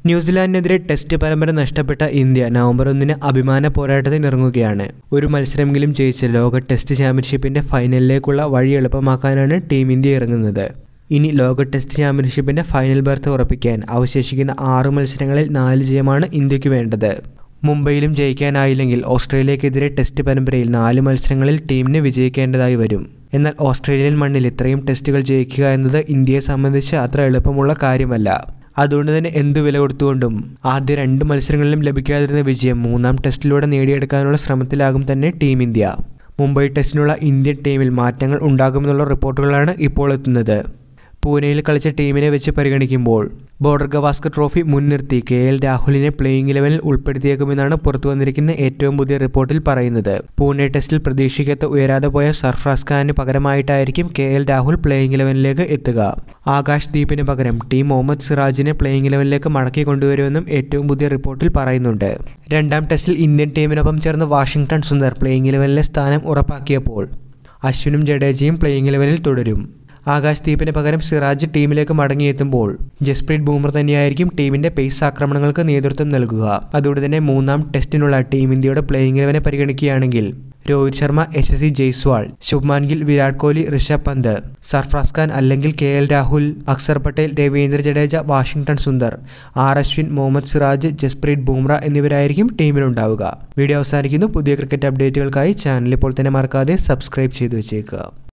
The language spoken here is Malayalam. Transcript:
ന്യൂസിലാൻഡിനെതിരെ ടെസ്റ്റ് പരമ്പര നഷ്ടപ്പെട്ട ഇന്ത്യ നവംബർ ഒന്നിന് അഭിമാന പോരാട്ടത്തിനിറങ്ങുകയാണ് ഒരു മത്സരമെങ്കിലും ജയിച്ച് ലോക ടെസ്റ്റ് ചാമ്പ്യൻഷിപ്പിന്റെ ഫൈനലിലേക്കുള്ള വഴി എളുപ്പമാക്കാനാണ് ടീം ഇന്ത്യ ഇറങ്ങുന്നത് ഇനി ലോക ടെസ്റ്റ് ചാമ്പ്യൻഷിപ്പിന്റെ ഫൈനൽ ബർത്ത് ഉറപ്പിക്കാൻ അവശേഷിക്കുന്ന ആറ് മത്സരങ്ങളിൽ നാല് ജയമാണ് ഇന്ത്യക്ക് വേണ്ടത് മുംബൈയിലും ജയിക്കാനായില്ലെങ്കിൽ ഓസ്ട്രേലിയക്കെതിരെ ടെസ്റ്റ് പരമ്പരയിൽ നാല് മത്സരങ്ങളിൽ ടീമിന് വിജയിക്കേണ്ടതായി വരും എന്നാൽ ഓസ്ട്രേലിയൻ മണ്ണിൽ ഇത്രയും ടെസ്റ്റുകൾ ജയിക്കുക എന്നത് ഇന്ത്യയെ സംബന്ധിച്ച് അത്ര എളുപ്പമുള്ള കാര്യമല്ല അതുകൊണ്ട് തന്നെ എന്തു വില കൊടുത്തുകൊണ്ടും ആദ്യ രണ്ട് മത്സരങ്ങളിലും ലഭിക്കാതിരുന്ന വിജയം മൂന്നാം ടെസ്റ്റിലൂടെ നേടിയെടുക്കാനുള്ള ശ്രമത്തിലാകും തന്നെ ടീം ഇന്ത്യ മുംബൈ ടെസ്റ്റിനുള്ള ഇന്ത്യൻ ടീമിൽ മാറ്റങ്ങൾ ഉണ്ടാകുമെന്നുള്ള റിപ്പോർട്ടുകളാണ് ഇപ്പോൾ എത്തുന്നത് പൂനെയിൽ കളിച്ച ടീമിനെ വെച്ച് പരിഗണിക്കുമ്പോൾ ബോർഡർ ഗവാസ്കർ ട്രോഫി മുൻനിർത്തി കെ എൽ രാഹുലിനെ പ്ലേയിങ് ഇലവനിൽ ഉൾപ്പെടുത്തിയേക്കുമെന്നാണ് പുറത്തു വന്നിരിക്കുന്ന ഏറ്റവും പുതിയ റിപ്പോർട്ടിൽ പറയുന്നത് പൂനെ ടെസ്റ്റിൽ പ്രതീക്ഷിക്കത്ത് ഉയരാതെ പോയ സർഫ്രാസ് ഖാന് പകരമായിട്ടായിരിക്കും കെ എൽ രാഹുൽ പ്ലേയിങ് ഇലവനിലേക്ക് എത്തുക ആകാശ് ദീപിന് പകരം ടീം മുഹമ്മദ് സിറാജിനെ പ്ലേയിങ് ഇലവനിലേക്ക് മടക്കി കൊണ്ടുവരുമെന്നും ഏറ്റവും പുതിയ റിപ്പോർട്ടിൽ പറയുന്നുണ്ട് രണ്ടാം ടെസ്റ്റിൽ ഇന്ത്യൻ ടീമിനൊപ്പം ചേർന്ന് വാഷിംഗ്ടൺ സുന്ദർ പ്ലേയിങ് ഇലവനിലെ സ്ഥാനം ഉറപ്പാക്കിയപ്പോൾ അശ്വിനും ജഡേജയും പ്ലേയിങ് ഇലവനിൽ തുടരും ആകാശ് ദീപിന് പകരം സിറാജ് ടീമിലേക്ക് മടങ്ങിയെത്തുമ്പോൾ ജസ്പ്രീത് ബൂമർ തന്നെയായിരിക്കും ടീമിന്റെ പേസ് ആക്രമണങ്ങൾക്ക് നേതൃത്വം നൽകുക അതുകൊണ്ട് തന്നെ മൂന്നാം ടെസ്റ്റിനുള്ള ടീം ഇന്ത്യയുടെ പ്ലേയിങ് ഇലവനെ പരിഗണിക്കുകയാണെങ്കിൽ രോഹിത് ശർമ്മ എസ് എസ് സി ജയ്സ്വാൾ ശുഭ്മാൻ ഗിൽ വിരാട് കോഹ്ലി ഋഷഭ് പന്ത് സർഫ്രാസ് ഖാൻ അല്ലെങ്കിൽ K L Rahul Axar Patel Ravindra Jadeja Washington Sundar R Ashwin Mohammed Siraj Jasprit Bumrah എന്നിവരായിരിക്കും ടീമിലുണ്ടാവുക വീഡിയോ അവസാനിക്കുന്നു പുതിയ ക്രിക്കറ്റ് അപ്ഡേറ്റുകൾക്കായി ചാനൽ ഇപ്പോൾ തന്നെ മറക്കാതെ സബ്സ്ക്രൈബ് ചെയ്തു വെച്ചേക്കുക